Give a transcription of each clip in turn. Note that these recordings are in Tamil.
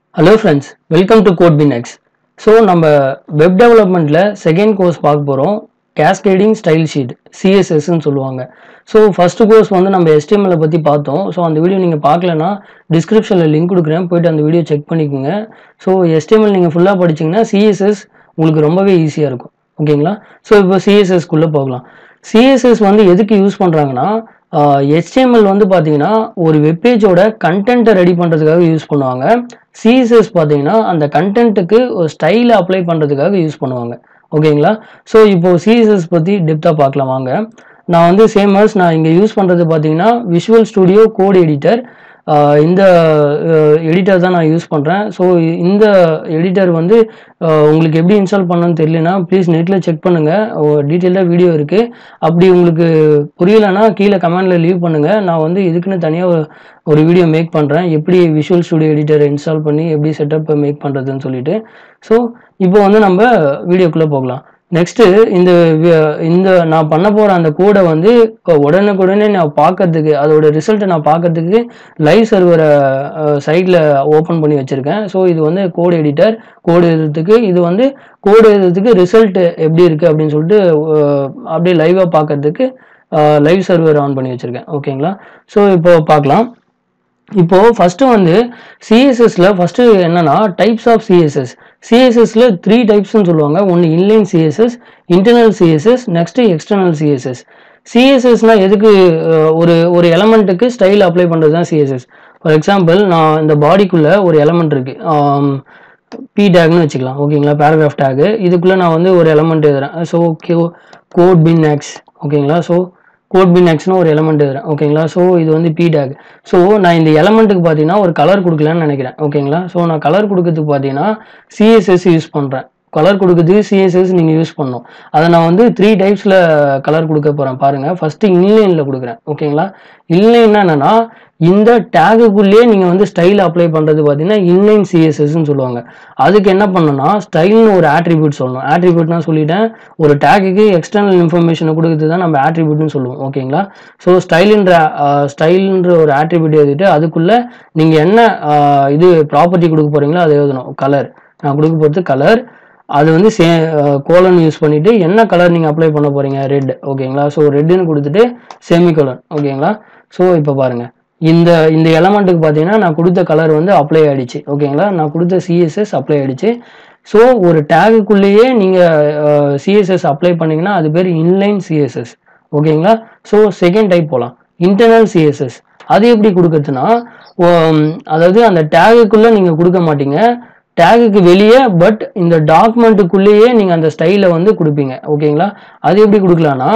hello friends welcome to Code Pinex so நம்ம வெப் டெவலப்மெண்ட்டில் செகண்ட் கோர்ஸ் பார்க்க போகிறோம் கேஸ்கேடிங் ஸ்டைல் ஷீட் சிஎஸ்எஸ்ன்னு சொல்லுவாங்க ஸோ ஃபஸ்ட்டு கோர்ஸ் வந்து நம்ம HTML பற்றி பார்த்தோம் ஸோ அந்த வீடியோ நீங்கள் பார்க்கலனா டிஸ்கிரிப்ஷனில் லிங்க் கொடுக்குறேன் போயிட்டு அந்த வீடியோ செக் பண்ணிக்கோங்க ஸோ HTML நீங்கள் ஃபுல்லாக படிச்சீங்கன்னா சிஎஸ்எஸ் உங்களுக்கு ரொம்பவே ஈஸியாக இருக்கும் ஓகேங்களா ஸோ இப்போ சிஎஸ்எஸ்க்குள்ளே போகலாம் சிஎஸ்எஸ் வந்து எதுக்கு யூஸ் பண்ணுறாங்கன்னா HTML வந்து பார்த்தீங்கன்னா ஒரு வெப்பேஜோட கண்டென்ட்டை ரெடி பண்ணுறதுக்காக யூஸ் பண்ணுவாங்க சிஎஸ்எஸ் பார்த்தீங்கன்னா அந்த கண்டென்ட்டுக்கு ஒரு ஸ்டைலை அப்ளை பண்ணுறதுக்காக யூஸ் பண்ணுவாங்க ஓகேங்களா ஸோ இப்போ சிஎஸ்எஸ் பற்றி டெப்த்தாக பார்க்கலாம் வாங்க நான் வந்து சேமஸ் நான் இங்கே யூஸ் பண்ணுறது பார்த்தீங்கன்னா விஷுவல் ஸ்டுடியோ கோட் எடிட்டர் இந்த எடிட்டர் தான் நான் யூஸ் பண்ணுறேன் ஸோ இந்த எடிட்டர் வந்து ஆஹ் உங்களுக்கு எப்படி இன்ஸ்டால் பண்ணணும்னு தெரியலனா ப்ளீஸ் நெட்டில் செக் பண்ணுங்கள் டீட்டெயிலாக வீடியோ இருக்குது அப்படி உங்களுக்கு புரியலைன்னா கீழே கமெண்டில் லீவ் பண்ணுங்கள் நான் வந்து இதுக்குன்னு தனியாக ஒரு வீடியோ மேக் பண்ணுறேன் எப்படி விஷுவல் ஸ்டுடியோ எடிட்டரை இன்ஸ்டால் பண்ணி எப்படி செட்டப் மேக் பண்ணுறதுன்னு சொல்லிட்டு ஸோ இப்போ வந்து நம்ம வீடியோக்குள்ளே போகலாம் நெக்ஸ்ட்டு இந்த வி- இந்த நான் பண்ண போகிற அந்த கோடை வந்து இப்போ உடனுக்குடனே நான் பார்க்கறதுக்கு அதோட ரிசல்ட்டை நான் பார்க்கறதுக்கு லைவ் சர்வரை சைடில் ஓப்பன் பண்ணி வச்சுருக்கேன் ஸோ இது வந்து கோட் எடிட்டர் கோடு எழுதுறதுக்கு இது வந்து கோடு எழுதுறதுக்கு ரிசல்ட் எப்படி இருக்குது அப்படின்னு சொல்லிட்டு அஹ், அப்படியே லைவாக பார்க்கறதுக்கு லைவ் சர்வர் ஆன் பண்ணி வச்சுருக்கேன் ஓகேங்களா ஸோ இப்போ பார்க்கலாம் இப்போ ஃபர்ஸ்ட் வந்து சிஎஸ்எஸ்ல ஃபர்ஸ்ட் என்னன்னா டைப்ஸ் ஆஃப் சிஎஸ்எஸ் சிஎஸ்எஸ்ல த்ரீ டைப்ஸ்னு சொல்லுவாங்க ஒன்று inline CSS internal CSS next external CSS சிஎஸ்எஸ்னா எதுக்கு அஹ், ஒரு ஒரு எலமெண்ட்டுக்கு ஸ்டைல் அப்ளை பண்ணுறது தான் சிஎஸ்எஸ் ஃபார் எக்ஸாம்பிள் நான் இந்த பாடிக்குள்ள ஒரு எலமெண்ட் இருக்கு பி டேக்னு வச்சுக்கலாம் ஓகேங்களா பேராகிராஃப் டேக் இதுக்குள்ள நான் வந்து ஒரு எலமெண்ட் எழுதுறேன் ஸோ கோட் பின் எக்ஸ் ஓகேங்களா ஸோ கோட் பின் எக்ஸ்னு ஒரு எலமெண்ட் எழுதுறேன் ஓகேங்களா ஸோ இது வந்து பி டேக் ஸோ நான் இந்த எலமெண்ட்டுக்கு பார்த்தீங்கன்னா ஒரு கலர் கொடுக்கலான்னு நினைக்கிறேன் ஓகேங்களா ஸோ நான் கலர் கொடுக்கறதுக்கு பார்த்தீங்கன்னா சிஎஸ்எஸ் யூஸ் பண்ணுறேன் கலர் கொடுக்கறதுக்கு சிஎஸ்எஸ் நீங்கள் யூஸ் பண்ணணும் அதை நான் வந்து த்ரீ டைப்ஸில் கலர் கொடுக்க போகிறேன் பாருங்கள் ஃபஸ்ட்டு இன்லைனில் கொடுக்குறேன் ஓகேங்களா இன்லைன்னா என்னன்னா இந்த டேகுக்குள்ளேயே நீங்கள் வந்து ஸ்டைல் அப்ளை பண்ணுறது பார்த்தீங்கன்னா இன்லைன் சிஎஸ்எஸ்ன்னு சொல்லுவாங்க அதுக்கு என்ன பண்ணணும்னா ஸ்டைல்னு ஒரு ஆட்ரிபியூட் சொல்லணும் ஆட்ரிபியூட்னா சொல்லிட்டேன் ஒரு டேகுக்கு எக்ஸ்டர்னல் இன்ஃபர்மேஷனை கொடுக்குறது தான் நம்ம ஆட்ரிபியூட்னு சொல்லுவோம் ஓகேங்களா ஸோ ஸ்டைலுன்ற ஸ்டைல்ன்ற ஒரு ஆட்ரிபியூட் எழுதிட்டு அதுக்குள்ளே நீங்கள் என்ன ஆஹ், இது ப்ராப்பர்ட்டி கொடுக்க போகிறீங்களோ அதை எழுதணும் கலர் நான் கொடுக்க போகிறது கலர் அது வந்து சே கோலன் யூஸ் பண்ணிட்டு என்ன கலர் நீங்கள் அப்ளை பண்ண போறீங்க ரெட் ஓகேங்களா ஸோ ரெட்டுன்னு கொடுத்துட்டு செமிகோலன் ஓகேங்களா ஸோ இப்போ பாருங்க இந்த இந்த எலமெண்ட்டுக்கு பார்த்தீங்கன்னா நான் கொடுத்த கலர் வந்து அப்ளை ஆயிடுச்சு ஓகேங்களா நான் கொடுத்த சிஎஸ்எஸ் அப்ளை ஆயிடுச்சு ஸோ ஒரு டேகுக்குள்ளேயே நீங்கள் சிஎஸ்எஸ் அப்ளை பண்ணீங்கன்னா அது பேர் இன்லைன் சிஎஸ்எஸ் ஓகேங்களா ஸோ செகண்ட் டைப் போகலாம் இன்டர்னல் சிஎஸ்எஸ் அது எப்படி கொடுக்கறதுன்னா உம், அதாவது அந்த டேகுக்குள்ளே நீங்கள் கொடுக்க மாட்டீங்க டேகுக்கு வெளியே பட் இந்த டாக்குமெண்ட்டுக்குள்ளேயே நீங்கள் அந்த ஸ்டைலை வந்து கொடுப்பீங்க ஓகேங்களா அது எப்படி கொடுக்கலாம்னா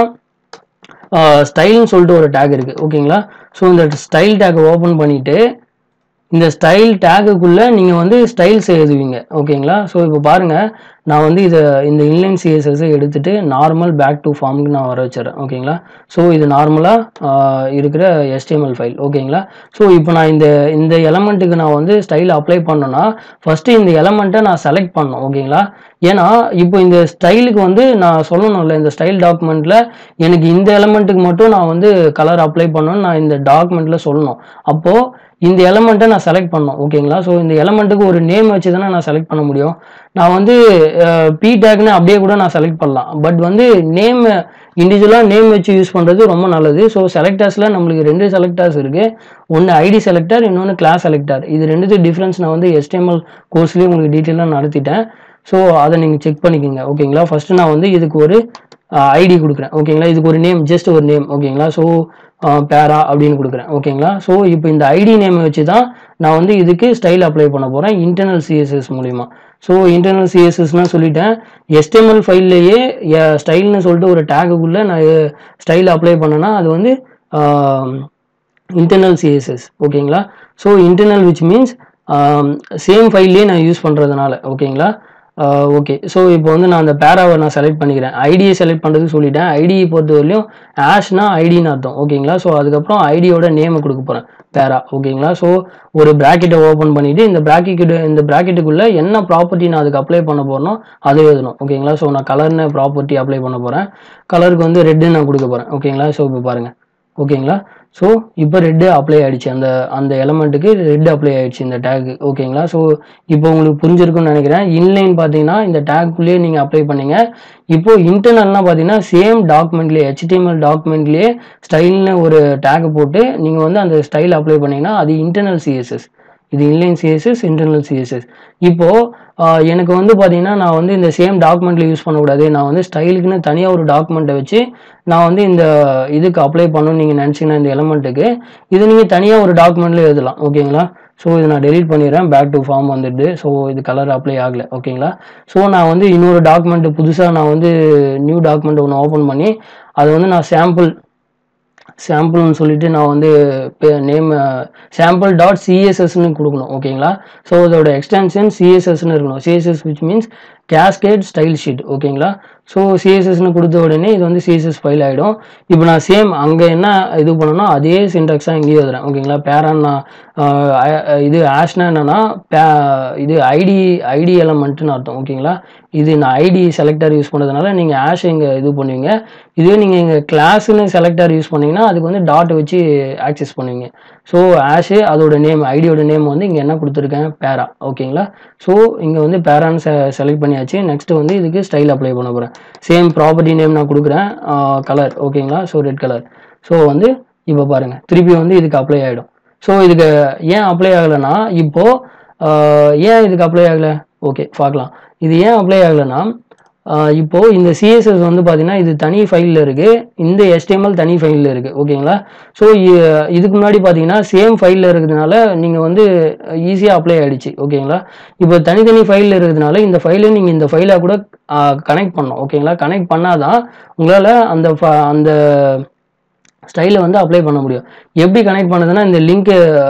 ஸ்டைல்னு சொல்லிட்டு ஒரு டேக் இருக்குது ஓகேங்களா ஸோ இந்த ஸ்டைல் டேக்கை ஓப்பன் பண்ணிவிட்டு இந்த ஸ்டைல் டேகுக்குள்ள நீங்கள் வந்து ஸ்டைல்ஸ் எழுதுவீங்க ஓகேங்களா ஸோ இப்போ பாருங்கள் நான் வந்து இதை இந்த இன்லைன் சிஎஸ்எஸ்ஸை எடுத்துட்டு நார்மல் பேக் டு ஃபார்முக்கு நான் வர வச்சிடறேன் ஓகேங்களா ஸோ இது நார்மலாக இருக்கிற HTML ஃபைல் ஓகேங்களா ஸோ இப்போ நான் இந்த இந்த எலமெண்ட்டுக்கு நான் வந்து ஸ்டைல் அப்ளை பண்ணேன்னா ஃபஸ்ட்டு இந்த எலமெண்ட்டை நான் செலக்ட் பண்ணணும் ஓகேங்களா ஏன்னா இப்போ இந்த ஸ்டைலுக்கு வந்து நான் சொல்லணும்ல இந்த ஸ்டைல் டாக்குமெண்ட்டில் எனக்கு இந்த எலமெண்ட்டுக்கு மட்டும் நான் வந்து கலர் அப்ளை பண்ணணும்னு நான் இந்த டாக்குமெண்ட்டில் சொல்லணும் அப்போது இந்த எலமெண்ட்டை நான் செலக்ட் பண்ணணும் ஓகேங்களா ஸோ இந்த எலமெண்ட்டுக்கு ஒரு நேம் வச்சு தானே நான் செலக்ட் பண்ண முடியும் நான் வந்து பி டேக்னு அப்படியே கூட நான் செலக்ட் பண்ணலாம் பட் வந்து நேம் இண்டிவிஜுவலாக நேம் வச்சு யூஸ் பண்ணுறது ரொம்ப நல்லது ஸோ செலக்டர்ஸில் நம்மளுக்கு ரெண்டு செலக்டர்ஸ் இருக்குது ஒன்று ஐடி செலக்டர் இன்னொன்று கிளாஸ் செலக்டர் இது ரெண்டுத்து டிஃப்ரென்ஸ் நான் வந்து HTML கோர்ஸ்லேயே உங்களுக்கு டீட்டெயிலாக நடத்திட்டேன் ஸோ அதை நீங்கள் செக் பண்ணிக்கோங்க ஓகேங்களா ஃபஸ்ட்டு நான் வந்து இதுக்கு ஒரு ஐடி கொடுக்குறேன் ஓகேங்களா இதுக்கு ஒரு நேம் ஜஸ்ட் ஒரு நேம் ஓகேங்களா ஸோ பேரா அப்படின்னு கொடுக்குறேன் ஓகேங்களா ஸோ இப்போ இந்த ஐடி நேமை வச்சு தான் நான் வந்து இதுக்கு ஸ்டைல் அப்ளை பண்ண போகிறேன் இன்டர்னல் சிஎஸ்எஸ் மூலிமா ஸோ இன்டர்னல் சிஎஸ்எஸ்னால் சொல்லிட்டேன் HTML ஃபைல்லையே ஸ்டைல்னு சொல்லிட்டு ஒரு டேகுக்குள்ளே நான் ஸ்டைல் அப்ளை பண்ணேன்னா அது வந்து இன்டர்னல் சிஎஸ்எஸ் ஓகேங்களா so internal which means same ஃபைல்லையே நான் யூஸ் பண்ணுறதுனால ஓகேங்களா ஓகே ஸோ இப்போ வந்து நான் அந்த பேராவை நான் செலக்ட் பண்ணிக்கிறேன் ஐடியை செலக்ட் பண்ணுறதுக்கு சொல்லிட்டேன் ஐடியை பொறுத்தவரையிலும் ஆஷ்னா ஐடின்னு அர்த்தம் ஓகேங்களா ஸோ அதுக்கப்புறம் ஐடியோட நேமை கொடுக்க போகிறேன் பேரா ஓகேங்களா ஸோ ஒரு ப்ராக்கெட்டை ஓப்பன் பண்ணிவிட்டு இந்த ப்ராக்கெட் இந்த ப்ராக்கெட்டுக்குள்ளே என்ன ப்ராப்பர்ட்டி நான் அதுக்கு அப்ளை பண்ண போகிறனோ அதை எழுதணும் ஓகேங்களா ஸோ நான் கலர்னு ப்ராப்பர்ட்டி அப்ளை பண்ண போகிறேன் கலருக்கு வந்து ரெட்டுன்னு நான் கொடுக்க போகிறேன் ஓகேங்களா ஸோ இப்போ பாருங்கள் ஓகேங்களா ஸோ இப்போ ரெட்டு அப்ளை ஆயிடுச்சு அந்த அந்த எலமெண்ட்டுக்கு ரெட் அப்ளை ஆயிடுச்சு இந்த டேக் ஓகேங்களா ஸோ இப்போ உங்களுக்கு புரிஞ்சிருக்கும்னு நினைக்கிறேன் இன்லைன் பார்த்தீங்கன்னா இந்த டேக்குள்ளேயே நீங்கள் அப்ளை பண்ணீங்க இப்போ இன்டர்னல்னா பார்த்தீங்கன்னா சேம் டாக்குமெண்ட்லேயே HTML டாக்குமெண்ட்லேயே ஸ்டைல்னு ஒரு டேக் போட்டு நீங்கள் வந்து அந்த ஸ்டைல் அப்ளை பண்ணீங்கன்னா அது இன்டர்னல் சிஎஸ்எஸ் இது இன்லைன் சிஎஸ்எஸ் இன்டர்னல் சிஎஸ்எஸ் இப்போ ஆஹ், எனக்கு வந்து பார்த்தீங்கன்னா நான் வந்து இந்த சேம் டாக்குமெண்ட்ல யூஸ் பண்ணக்கூடாது நான் வந்து ஸ்டைலுக்குன்னு தனியாக ஒரு டாக்குமெண்ட்டை வச்சு நான் வந்து இந்த இதுக்கு அப்ளை பண்ணணும்னு நீங்கள் நினச்சிங்கன்னா இந்த எலமெண்ட்டுக்கு இது நீங்கள் தனியாக ஒரு டாக்குமெண்ட்ல எழுதலாம் ஓகேங்களா ஸோ இதை நான் டெலீட் பண்ணிடுறேன் பேக் டு ஃபார்ம் வந்துடுது ஸோ இது கலர் அப்ளை ஆகலை ஓகேங்களா ஸோ நான் வந்து இன்னொரு டாக்குமெண்ட் புதுசாக நான் வந்து நியூ டாக்குமெண்ட் ஒன்று ஓப்பன் பண்ணி அது வந்து நான் சாம்பிள் சாம்பிள்னு சொல்லிட்டு நான் வந்து நேம் சாம்பிள் டாட் சிஎஸ்எஸ்னு கொடுக்கணும் ஓகேங்களா ஸோ அதோட எக்ஸ்டென்ஷன் சிஎஸ்எஸ்னு இருக்கணும் CSS which means cascade style sheet ஓகேங்களா ஸோ சிஎஸ்எஸ்னு கொடுத்த உடனே இது வந்து சிஎஸ்எஸ் ஃபைல் ஆகிடும் இப்போ நான் சேம் அங்கே என்ன இது பண்ணணும் அதே சின்டாக்ஸாக இங்கேயும் எழுதுறேன் ஓகேங்களா பேரான் நான் ஆஹ், அ- இது ஆஷ்னா என்னன்னா பே- இது ஐடி ஐடி எலமெண்ட்னு அர்த்தம் ஓகேங்களா இது நான் ஐடி செலக்டர் யூஸ் பண்ணுறதுனால நீங்கள் ஆஷ் இங்கே இது பண்ணுவீங்க இதுவே நீங்கள் இங்கே கிளாஸ்னு செலக்டர் யூஸ் பண்ணீங்கன்னா அதுக்கு வந்து டாட் வச்சு ஆக்சஸ் பண்ணுவீங்க ஸோ ஆஷு அதோட நேம் ஐடியோட நேம் வந்து இங்கே என்ன கொடுத்துருக்கேன் பேரா ஓகேங்களா ஸோ இங்கே வந்து பேரான்னு செ செலக்ட் பண்ணியாச்சு நெக்ஸ்ட் வந்து இதுக்கு ஸ்டைல் அப்ளை பண்ண போகிறேன் சேம் ப்ராப்பர்ட்டி நேம் நான் கொடுக்குறேன் கலர் ஓகேங்களா ஸோ ரெட் கலர் ஸோ வந்து இப்போ பாருங்கள் திருப்பி வந்து இதுக்கு அப்ளை ஆகிடும் ஸோ இதுக்கு ஏன் அப்ளை ஆகலைன்னா இப்போ ஆஹ், ஏன் இதுக்கு அப்ளை ஆகலை ஓகே பார்க்கலாம் இது ஏன் அப்ளை ஆகலைன்னா ஆஹ், இப்போ இந்த சிஎஸ்எஸ் வந்து பார்த்தீங்கன்னா இது தனி ஃபைலில் இருக்கு இந்த HTML தனி ஃபைலில் இருக்கு ஓகேங்களா ஸோ இதுக்கு முன்னாடி பார்த்தீங்கன்னா சேம் ஃபைலில் இருக்கிறதுனால நீங்கள் வந்து ஈஸியாக அப்ளை ஆயிடுச்சு ஓகேங்களா இப்போ தனித்தனி ஃபைலில் இருக்கிறதுனால இந்த ஃபைலை நீங்கள் இந்த ஃபைலாக கூட கனெக்ட் பண்ணணும் ஓகேங்களா கனெக்ட் பண்ணாதான் உங்களால் அந்த ஃப- அந்த ஸ்டைலை வந்து அப்ளை பண்ண முடியும் எப்படி கனெக்ட் பண்ணுறதுன்னா இந்த லிங்க்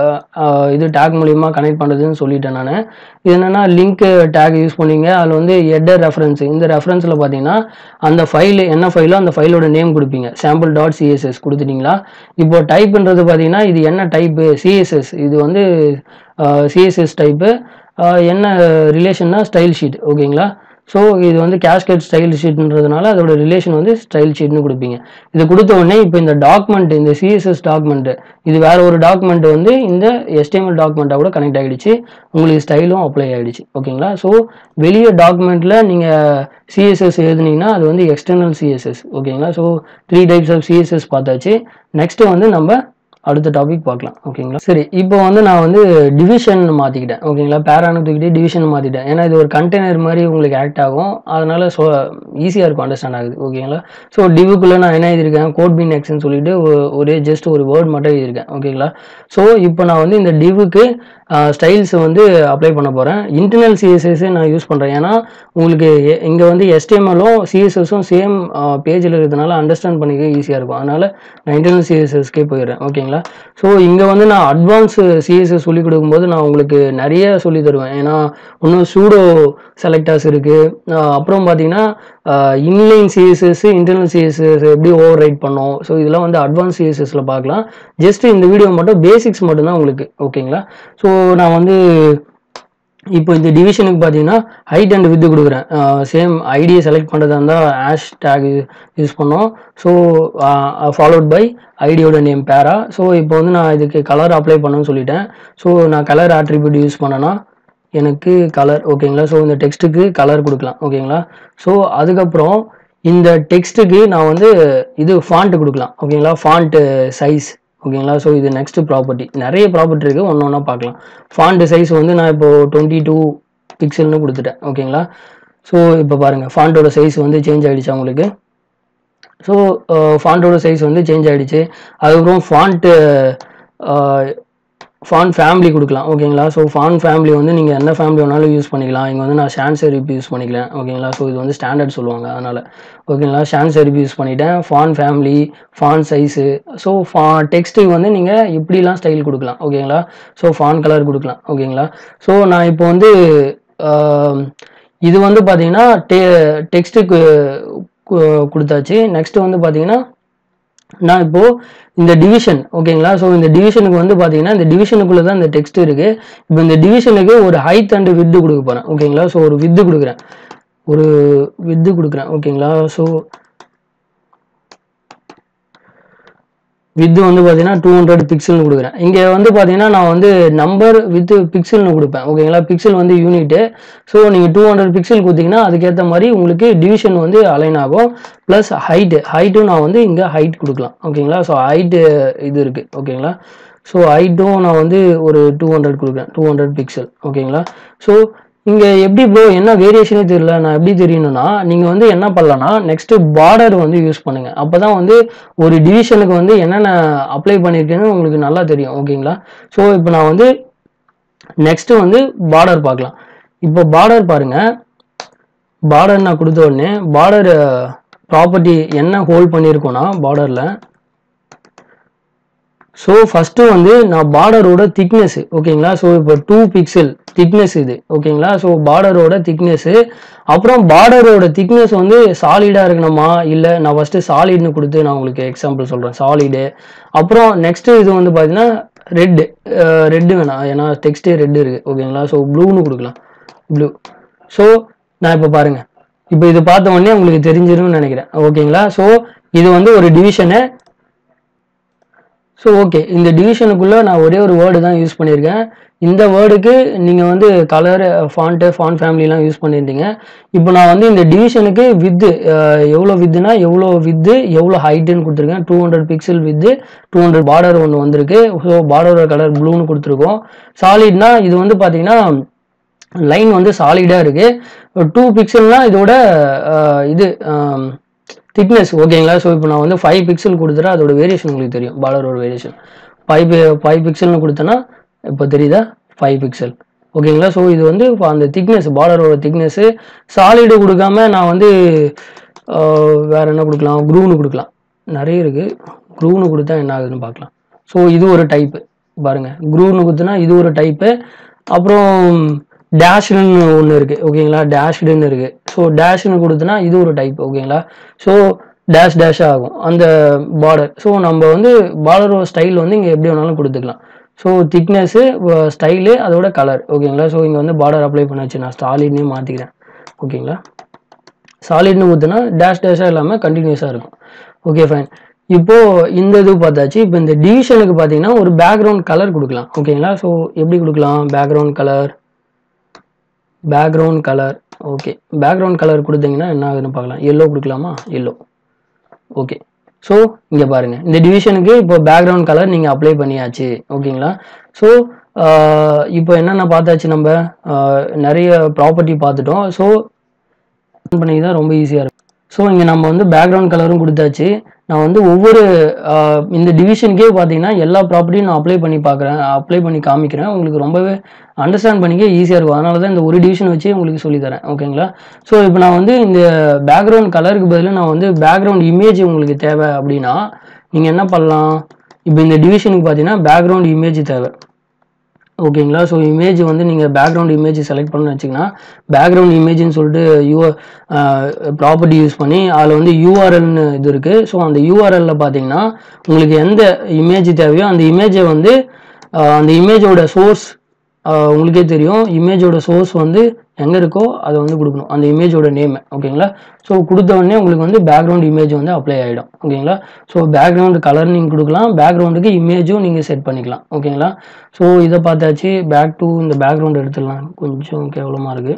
இது டேக் மூலியமா கனெக்ட் பண்ணுறதுன்னு சொல்லிட்டேன் நான் இது என்னன்னா லிங்க் டேக் யூஸ் பண்ணீங்க அதில் வந்து ஹெட்டர் ரெஃபரன்ஸ் இந்த ரெஃபரன்ஸில் பார்த்தீங்கன்னா அந்த ஃபைல் என்ன ஃபைலோ அந்த ஃபைலோட நேம் கொடுப்பீங்க சாம்பிள் டாட் சிஎஸ்எஸ் கொடுத்துட்டீங்களா இப்போ டைப்ன்றது பார்த்தீங்கன்னா இது என்ன டைப்பு சிஎஸ்எஸ் இது வந்து சிஎஸ்எஸ் டைப்பு என்ன ரிலேஷன்னா ஸ்டைல் ஷீட் ஓகேங்களா ஸோ இது வந்து கேஸ்கேட் ஸ்டைல் ஷீட்ன்றதுனால அதோட ரிலேஷன் வந்து ஸ்டைல் ஷீட்னு கொடுப்பீங்க இது கொடுத்த உடனே இப்போ இந்த டாக்குமெண்ட் இந்த சிஎஸ்எஸ் டாக்குமெண்ட் இது வேற ஒரு டாக்குமெண்ட் வந்து இந்த HTML டாக்குமெண்ட்டாக கூட கனெக்ட் ஆகிடுச்சு உங்களுக்கு ஸ்டைலும் அப்ளை ஆகிடுச்சு ஓகேங்களா ஸோ வெளியே டாக்குமெண்ட்டில் நீங்கள் சிஎஸ்எஸ் எழுதுனீங்கன்னா அது வந்து எக்ஸ்டர்னல் சிஎஸ்எஸ் ஓகேங்களா so three types of CSS பார்த்தாச்சு நெக்ஸ்ட் வந்து நம்ம அடுத்த டாபிக் பார்க்கலாம் ஓகேங்களா சரி இப்போ வந்து நான் வந்து டிவிஷன் மாற்றிக்கிட்டேன் ஓகேங்களா பேரானு தூக்கிட்டு டிவிஷன் மாற்றிட்டேன் ஏன்னா இது ஒரு கண்டெய்னர் மாதிரி உங்களுக்கு ஆக்ட் ஆகும் அதனால ஸோ ஈஸியாக இருக்கும் அண்டர்ஸ்டாண்ட் ஆகுது ஓகேங்களா ஸோ டிவுக்குள்ளே நான் என்ன எழுதியிருக்கேன் கோட் பின் எக்ஸ்னு சொல்லிட்டு ஒ- ஒரே ஜஸ்ட் ஒரு வேர்ட் மட்டும் எழுதியிருக்கேன் ஓகேங்களா ஸோ இப்போ நான் வந்து இந்த டிவுக்கு ஸ்டைல்ஸ் வந்து அப்ளை பண்ண போகிறேன் இன்டர்னல் சிஎஸ்எஸ் நான் யூஸ் பண்ணுறேன் ஏன்னா உங்களுக்கு இங்கே வந்து எஸ்டிஎம்எல்லும் சிஎஸ்எஸும் சேம் பேஜில் இருக்கிறதுனால அண்டர்ஸ்டாண்ட் பண்ணிக்க ஈஸியாக இருக்கும் அதனால் நான் இன்டர்னல் சிஎஸ்எஸ்க்கே போயிடுறேன் ஓகேங்களா ஸோ இங்கே வந்து நான் அட்வான்ஸ் சிஎஸ்எஸ் சொல்லி கொடுக்கும்போது நான் உங்களுக்கு நிறைய சொல்லி தருவேன் ஏன்னா இன்னும் சூடோ செலக்டர்ஸ் இருக்குது அப்புறம் பார்த்தீங்கன்னா இன்லைன் சிஎஸ்எஸ் இன்டர்னல் சிஎஸ்எஸ் எப்படி ஓவர் ரைட் பண்ணோம் ஸோ இதெல்லாம் வந்து அட்வான்ஸ் சிஎஸ்எஸ்ல பார்க்கலாம் ஜஸ்ட் இந்த வீடியோ மட்டும் பேசிக்ஸ் மட்டும்தான் உங்களுக்கு ஓகேங்களா ஸோ நான் வந்து இப்போ இந்த டிவிஷனுக்கு பார்த்தீங்கன்னா ஹைட் அண்ட் வித்து கொடுக்குறேன் சேம் ஐடியை செலக்ட் பண்ணுறதா இருந்தால் ஹேஷ் டேக் யூஸ் பண்ணோம் ஸோ ஃபாலோட் பை ஐடியோட நேம் பேரா ஸோ இப்போ வந்து நான் இதுக்கு கலர் அப்ளை பண்ணணும்னு சொல்லிட்டேன் ஸோ நான் கலர் ஆட்ரிபியூட் யூஸ் பண்ணேன்னா எனக்கு கலர் ஓகேங்களா ஸோ இந்த டெக்ஸ்ட்டுக்கு கலர் கொடுக்கலாம் ஓகேங்களா ஸோ அதுக்கப்புறம் இந்த டெக்ஸ்ட்டுக்கு நான் வந்து இது ஃபாண்ட் கொடுக்கலாம் ஓகேங்களா ஃபாண்ட் சைஸ் ஓகேங்களா ஸோ இது நெக்ஸ்ட் ப்ராப்பர்ட்டி நிறைய ப்ராப்பர்ட்டி இருக்குது ஒன்று ஒன்றா பார்க்கலாம் ஃபாண்ட் சைஸ் வந்து நான் இப்போ டுவெண்ட்டி டூ பிக்சல்னு கொடுத்துட்டேன் ஓகேங்களா ஸோ இப்போ பாருங்கள் ஃபாண்ட்டோட சைஸ் வந்து சேஞ்ச் ஆகிடுச்சா உங்களுக்கு ஸோ ஃபாண்ட்டோட சைஸ் வந்து சேஞ்ச் ஆகிடுச்சு அதுக்கப்புறம் ஃபாண்ட்டு ஃபாண்ட் ஃபேமிலி கொடுக்கலாம் ஓகேங்களா ஸோ ஃபாண்ட் ஃபேமிலி வந்து நீங்கள் என்ன ஃபேமிலி வேணாலும் யூஸ் பண்ணிக்கலாம் இங்கே வந்து நான் ஷான் செரிப் யூஸ் பண்ணிக்கலாம் ஓகேங்களா ஸோ இது வந்து ஸ்டாண்டர்ட் சொல்லுவாங்க அதனால் ஓகேங்களா ஷான் செரிப் யூஸ் பண்ணிட்டேன் font family font size so ஃபா டெக்ஸ்ட்டுக்கு வந்து நீங்கள் இப்படிலாம் ஸ்டைல் கொடுக்கலாம் ஓகேங்களா ஸோ ஃபாண்ட் கலர் கொடுக்கலாம் ஓகேங்களா ஸோ நான் இப்போ வந்து ஆம், இது வந்து பார்த்தீங்கன்னா டெ டெக்ஸ்ட்டுக்கு கொடுத்தாச்சு நெக்ஸ்ட் வந்து பார்த்தீங்கன்னா நான் இப்போ இந்த டிவிஷன் ஓகேங்களா ஸோ இந்த டிவிஷனுக்கு வந்து பார்த்தீங்கன்னா இந்த டிவிஷனுக்குள்ள தான் இந்த டெக்ஸ்ட் இருக்கு இப்போ இந்த டிவிஷனுக்கு ஒரு ஹைட் அண்ட் வித்து கொடுக்க போறேன் ஓகேங்களா ஸோ ஒரு வித்து கொடுக்குறேன் ஒரு வித்து கொடுக்குறேன் ஓகேங்களா ஸோ வித் வந்து பார்த்தீங்கன்னா டூ ஹண்ட்ரட் பிக்சல்னு கொடுக்குறேன் இங்கே வந்து பார்த்தீங்கன்னா நான் வந்து நம்பர் வித் பிக்சல்னு கொடுப்பேன் ஓகேங்களா பிக்சல் வந்து யூனிட்டு ஸோ நீங்கள் டூ ஹண்ட்ரட் பிக்சல் கொடுத்தீங்கன்னா அதுக்கேற்ற மாதிரி உங்களுக்கு டிவிஷன் வந்து அலைன் ஆகும் ப்ளஸ் ஹைட்டு ஹைட்டும் நான் வந்து இங்கே ஹைட் கொடுக்கலாம் ஓகேங்களா ஸோ ஹைட்டு இது இருக்குது ஓகேங்களா ஸோ ஹைட்டும் நான் வந்து ஒரு டூ ஹண்ட்ரட் கொடுக்குறேன் டூ ஹண்ட்ரட் பிக்சல் ஓகேங்களா ஸோ இங்கே எப்படி ப்ரோ என்ன வேரியேஷனே தெரியல நான் எப்படி தெரியணும்னா நீங்கள் வந்து என்ன பண்ணலாம்னா நெக்ஸ்ட்டு பார்டர் வந்து யூஸ் பண்ணுங்கள் அப்போ தான் வந்து ஒரு டிவிஷனுக்கு வந்து என்னென்ன அப்ளை பண்ணியிருக்கேன்னு உங்களுக்கு நல்லா தெரியும் ஓகேங்களா ஸோ இப்போ நான் வந்து நெக்ஸ்ட்டு வந்து பார்டர் பார்க்கலாம் இப்போ பார்டர் பாருங்கள் பார்டர் நான் கொடுத்த உடனே பார்டர் ப்ராப்பர்ட்டி என்ன ஹோல்ட் பண்ணியிருக்கோன்னா பார்டரில் ஸோ ஃபஸ்ட்டு வந்து நான் பார்டரோட திக்னஸ் ஓகேங்களா ஸோ இப்போ டூ பிக்சல் திக்னஸ் இது ஓகேங்களா ஸோ பார்டரோட திக்னஸ்ஸு அப்புறம் பார்டரோட திக்னஸ் வந்து சாலிடாக இருக்கணுமா இல்லை நான் ஃபஸ்ட்டு சாலிட்னு கொடுத்து நான் உங்களுக்கு எக்ஸாம்பிள் சொல்கிறேன் சாலிடு அப்புறம் நெக்ஸ்ட்டு இது வந்து பார்த்தீங்கன்னா ரெட்டு ரெட்டு வேணாம் ஏன்னா டெக்ஸ்டே ரெட்டு இருக்குது ஓகேங்களா ஸோ ப்ளூன்னு கொடுக்கலாம் ப்ளூ ஸோ நான் இப்போ பாருங்கள் இப்போ இது பார்த்த உடனே உங்களுக்கு தெரிஞ்சிரும்னு நினைக்கிறேன் ஓகேங்களா ஸோ இது வந்து ஒரு டிவிஷனு ஸோ ஓகே இந்த டிவிஷனுக்குள்ளே நான் ஒரே ஒரு வேர்டு தான் யூஸ் பண்ணியிருக்கேன் இந்த வேர்டுக்கு நீங்கள் வந்து கலர் ஃபாண்ட்டு ஃபாண்ட் ஃபேமிலிலாம் யூஸ் பண்ணியிருந்தீங்க இப்போ நான் வந்து இந்த டிவிஷனுக்கு வித்து எவ்வளோ வித்துனா எவ்வளோ வித்து எவ்வளோ ஹைட்டுன்னு கொடுத்துருக்கேன் two hundred pixel width two hundred border ஒன்று வந்திருக்கு ஸோ பார்டரோட கலர் ப்ளூன்னு கொடுத்துருக்கோம் சாலிட்னா இது வந்து பார்த்தீங்கன்னா லைன் வந்து சாலிடாக இருக்குது டூ பிக்சல்னா இதோட அஹ், இது திக்னஸ் ஓகேங்களா ஸோ இப்போ நான் வந்து ஃபைவ் பிக்சல் கொடுத்துட்டா அதோட வேரியேஷன் உங்களுக்கு தெரியும் பார்டரோட வேரியேஷன் ஃபைவ் ஃபைவ் பிக்சல்னு கொடுத்தேன்னா இப்போ தெரியுதா ஃபைவ் பிக்சல் ஓகேங்களா ஸோ இது வந்து இப்போ அந்த திக்னஸ் பார்டரோட திக்னஸ்ஸு சாலிடு கொடுக்காம நான் வந்து அஹ், வேற என்ன கொடுக்கலாம் க்ரூன்னு கொடுக்கலாம் நிறைய இருக்குது க்ரூன்னு கொடுத்தா என்ன ஆகுதுன்னு பார்க்கலாம் ஸோ இது ஒரு டைப்பு பாருங்க க்ரூன்னு கொடுத்தனா இது ஒரு டைப்பு அப்புறம் டேஷ்டுன்னு ஒன்று இருக்குது ஓகேங்களா டேஷ்டுன்னு இருக்குது ஸோ டேஷ்னு கொடுத்தனா இது ஒரு டைப் ஓகேங்களா ஸோ டேஷ் டேஷ் ஆகும் அந்த பார்டர் ஸோ நம்ம வந்து பார்டரோட ஸ்டைல் வந்து இங்கே எப்படி வேணாலும் கொடுத்துக்கலாம் ஸோ திக்னஸ்ஸு ஸ்டைலு அதோட கலர் ஓகேங்களா ஸோ இங்கே வந்து பார்டர் அப்ளை பண்ணாச்சு நான் ஸ்டாலின்னே மாற்றிக்கிறேன் ஓகேங்களா சாலிட்னு ஊற்றுனா டேஷ் டேஷாக இல்லாமல் கண்டினியூஸாக இருக்கும் ஓகே ஃபைன் இப்போ இந்த இது பார்த்தாச்சு இப்போ இந்த டிவிஷனுக்கு பார்த்தீங்கன்னா ஒரு பேக்ரவுண்ட் கலர் கொடுக்கலாம் ஓகேங்களா ஸோ எப்படி கொடுக்கலாம் background colour background colour okay background colour கொடுத்தீங்கன்னா என்ன ஆகுதுன்னு பார்க்கலாம் எல்லோ கொடுக்கலாமா எல்லோ ஓகே ஸோ இங்கே பாருங்க இந்த டிவிஷனுக்கு இப்போ பேக்ரவுண்ட் கலர் நீங்கள் அப்ளை பண்ணியாச்சு ஓகேங்களா ஸோ இப்போ என்னென்ன பார்த்தாச்சு நம்ம ஆஹ், நிறைய ப்ராப்பர்ட்டி பார்த்துட்டோம் ஸோ பண்ணி தான் ரொம்ப ஈஸியாக இருக்கும் ஸோ இங்கே நம்ம வந்து பேக்ரவுண்ட் கலரும் கொடுத்தாச்சு நான் வந்து ஒவ்வொரு ஆஹ், இந்த டிவிஷனுக்கே பார்த்தீங்கன்னா எல்லா ப்ராப்பர்ட்டியும் நான் அப்ளை பண்ணி பார்க்குறேன் அப்ளை பண்ணி காமிக்கிறேன் உங்களுக்கு ரொம்பவே அண்டர்ஸ்டாண்ட் பண்ணிக்க ஈஸியாக இருக்கும் அதனால தான் இந்த ஒரு டிவிஷன் வச்சு உங்களுக்கு சொல்லித்தரேன் ஓகேங்களா ஸோ இப்போ நான் வந்து இந்த பேக்ரவுண்ட் கலருக்கு பதிலாக நான் வந்து பேக்ரவுண்ட் இமேஜ் உங்களுக்கு தேவை அப்படின்னா நீங்கள் என்ன பண்ணலாம் இப்போ இந்த டிவிஷனுக்கு பார்த்தீங்கன்னா பேக்ரவுண்ட் இமேஜ் தேவை ஓகேங்களா ஸோ இமேஜ் வந்து நீங்கள் பேக்ரவுண்ட் இமேஜ் செலக்ட் பண்ணு வச்சிங்கன்னா பேக்ரவுண்ட் இமேஜ்னு சொல்லிட்டு யூ ப்ராப்பர்ட்டி யூஸ் பண்ணி அதில் வந்து யூஆர்எல்னு இது இருக்குது ஸோ அந்த யூஆர்எல்ல பார்த்தீங்கன்னா உங்களுக்கு எந்த இமேஜ் தேவையோ அந்த இமேஜை வந்து ஆஹ், அந்த இமேஜோட சோர்ஸ் உங்களுக்கே தெரியும் இமேஜோட சோர்ஸ் வந்து எங்கே இருக்கோ அதை வந்து கொடுக்கணும் அந்த இமேஜோட நேம் ஓகேங்களா ஸோ கொடுத்த உடனே உங்களுக்கு வந்து பேக்ரவுண்ட் இமேஜ் வந்து அப்ளை ஆகிடும் ஓகேங்களா ஸோ பேக்ரவுண்ட் கலர் நீங்கள் கொடுக்கலாம் பேக்ரவுண்டுக்கு இமேஜும் நீங்கள் செட் பண்ணிக்கலாம் ஓகேங்களா ஸோ இதை பார்த்தாச்சு பேக் டு இந்த பேக்ரவுண்ட் எடுத்துடலாம் கொஞ்சம் கேவலமாக இருக்குது